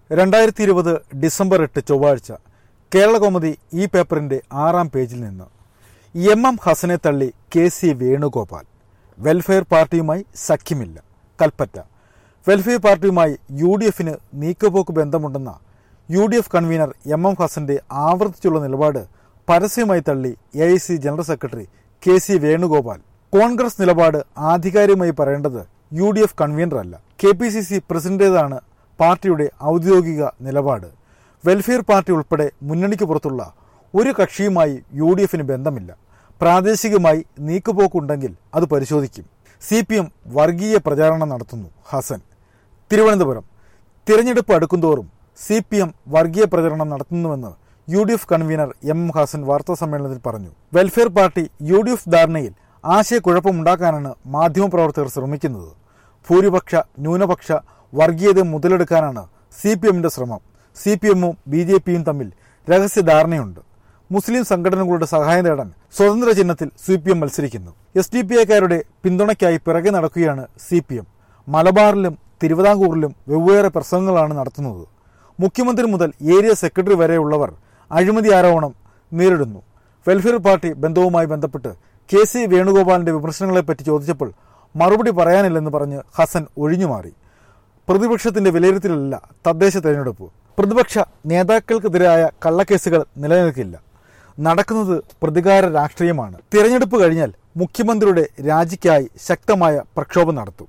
രണ്ടായിരത്തി ഇരുപത് ഡിസംബർ എട്ട് ചൊവ്വാഴ്ച കേരളകൗമുദി ഈ പേപ്പറിന്റെ ആറാം പേജിൽ നിന്ന് എം എം ഹസനെ തള്ളി കെ സി വേണുഗോപാൽ വെൽഫെയർ പാർട്ടിയുമായി സഖ്യമില്ല കൽപ്പറ്റ വെൽഫെയർ പാർട്ടിയുമായി യു ഡി എഫിന് നീക്കുപോക്ക് ബന്ധമുണ്ടെന്ന U D F convener M M ഹസന്റെ ആവർത്തിച്ചുള്ള നിലപാട് പരസ്യമായി തള്ളി A I C general secretary K C Venugopal Congress നിലപാട് ആധികാരികമായി പറയേണ്ടത് യു ഡി എഫ് കൺവീനറല്ല കെ പി സി സി പ്രസിഡന്റേതാണ് പാർട്ടിയുടെ ഔദ്യോഗിക നിലപാട് വെൽഫെയർ പാർട്ടി ഉൾപ്പെടെ മുന്നണിക്ക് പുറത്തുള്ള ഒരു കക്ഷിയുമായി യു ഡി എഫിന് ബന്ധമില്ല പ്രാദേശികമായി നീക്കുപോക്കുണ്ടെങ്കിൽ അത് പരിശോധിക്കും സി പി എം വർഗീയ പ്രചാരണം നടത്തുന്നു ഹസൻ തിരുവനന്തപുരം തിരഞ്ഞെടുപ്പ് അടുക്കുന്തോറും സി പി എം വർഗീയ പ്രചരണം നടത്തുന്നുവെന്ന് U D F convener M Hassan വാർത്താ സമ്മേളനത്തിൽ പറഞ്ഞു welfare party U D F ധാരണയിൽ ആശയക്കുഴപ്പമുണ്ടാക്കാനാണ് മാധ്യമപ്രവർത്തകർ ശ്രമിക്കുന്നത് ഭൂരിപക്ഷ ന്യൂനപക്ഷ വർഗീയത മുതലെടുക്കാനാണ് സി പി എമ്മിന്റെ ശ്രമം സി പി എമ്മും ബി ജെ പിയും തമ്മിൽ രഹസ്യ ധാരണയുണ്ട് മുസ്ലിം സംഘടനകളുടെ സഹായം നേടാൻ സ്വതന്ത്ര ചിഹ്നത്തിൽ സി പി എം മത്സരിക്കുന്നു എസ് ഡി പി ഐക്കാരുടെ പിന്തുണയ്ക്കായി പിറകെ നടക്കുകയാണ് സി പി എം മലബാറിലും തിരുവിതാംകൂറിലും വെവ്വേറെ പ്രസംഗങ്ങളാണ് നടത്തുന്നത് മുഖ്യമന്ത്രി മുതൽ ഏരിയ സെക്രട്ടറി വരെയുള്ളവർ അഴിമതി ആരോപണം നേരിടുന്നു വെൽഫെയർ പാർട്ടി ബന്ധവുമായി ബന്ധപ്പെട്ട് കെ സി വേണുഗോപാലിന്റെ വിമർശനങ്ങളെപ്പറ്റി ചോദിച്ചപ്പോൾ മറുപടി പറയാനില്ലെന്ന് പറഞ്ഞ് ഹസൻ ഒഴിഞ്ഞുമാറി പ്രതിപക്ഷത്തിന്റെ വിലയിരുത്തലല്ല തദ്ദേശ തെരഞ്ഞെടുപ്പ് പ്രതിപക്ഷ നേതാക്കൾക്കെതിരായ കള്ളക്കേസുകൾ നിലനിൽക്കില്ല നടക്കുന്നത് പ്രതികാര രാഷ്ട്രീയമാണ് തിരഞ്ഞെടുപ്പ് കഴിഞ്ഞാൽ മുഖ്യമന്ത്രിയുടെ രാജിക്കായി ശക്തമായ പ്രക്ഷോഭം നടത്തും